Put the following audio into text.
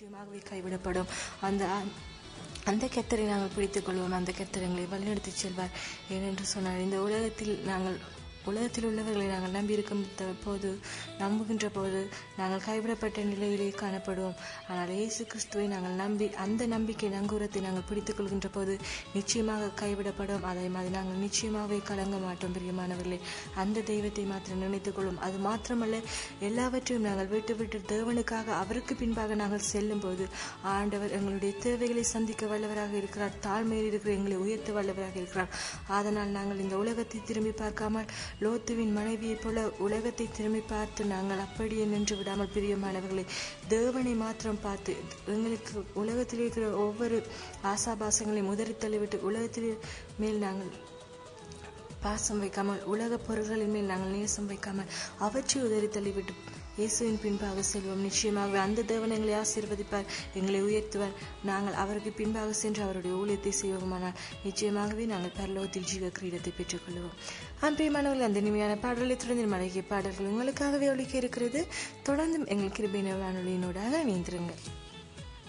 நிச்சயமாகவே கைவிடப்படும் அந்த அந்த கத்தரை நாங்கள் பிடித்துக் கொள்வோம் அந்த கத்தர் எங்களை வழிநடத்திச் செல்வார் ஏனென்று சொன்னார் இந்த உலகத்தில் நாங்கள் உலகத்தில் உள்ளவர்களை நாங்கள் நம்பியிருக்கும் த- போது நம்புகின்ற போது நாங்கள் கைவிடப்பட்ட நிலையிலே காணப்படுவோம் ஆனால் இயேசு கிறிஸ்துவை நாங்கள் நம்பி அந்த நம்பிக்கை நங்கூரத்தை நாங்கள் பிடித்துக் கொள்கின்ற போது நிச்சயமாக கைவிடப்படும் அதை மாதிரி நாங்கள் நிச்சயமாகவே கலங்க மாட்டோம் பிரியமானவர்களே அந்த தெய்வத்தை மாத்திரம் நினைத்துக் கொள்ளும் அது மாத்திரமல்ல எல்லாவற்றையும் நாங்கள் விட்டு விட்டு தேவனுக்காக அவருக்கு பின்பாக நாங்கள் செல்லும் போது ஆண்டவர் எங்களுடைய தேவைகளை சந்திக்க வல்லவராக இருக்கிறார் தாழ்மையில் இருக்கிற எங்களை உயர்த்த வல்லவராக இருக்கிறார் அதனால் நாங்கள் இந்த உலகத்தை திரும்பி பார்க்காமல் லோத்துவின் மனைவியைப் போல உலகத்தை திரும்பி பார்த்து நாங்கள் அப்படியே நின்று விடாமல் பிரியமானவர்களை தேவனை மாத்திரம் பார்த்து எங்களுக்கு உலகத்தில் இருக்கிற ஒவ்வொரு ஆசாபாசங்களையும் உதறி தள்ளிவிட்டு உலகத்தில் மேல் நாங்கள் பாசம் வைக்காமல் உலகப் பொருள்களின் மேல் நாங்கள் நேசம் வைக்காமல் அவற்றை உதறி தள்ளிவிட்டு இயேசுவின் பின்பாக செல்வோம் நிச்சயமாகவே அந்த தேவன் எங்களை ஆசீர்வதிப்பார் எங்களை உயர்த்துவார் நாங்கள் அவருக்கு பின்பாக சென்று அவருடைய ஊழியத்தை செய்வோமானால் நிச்சயமாகவே நாங்கள் பரலோகத்தில் ஜீவ கிரீடத்தை பெற்றுக்கொள்வோம் அன்பியமானவர்கள் அந்த இனிமையான பாடலை தொடர்ந்து மழகிய பாடல்கள் உங்களுக்காகவே ஒழிக்க இருக்கிறது தொடர்ந்தும் எங்கள் கிருபையின வானொலியினோடாக இணைந்திருங்கள்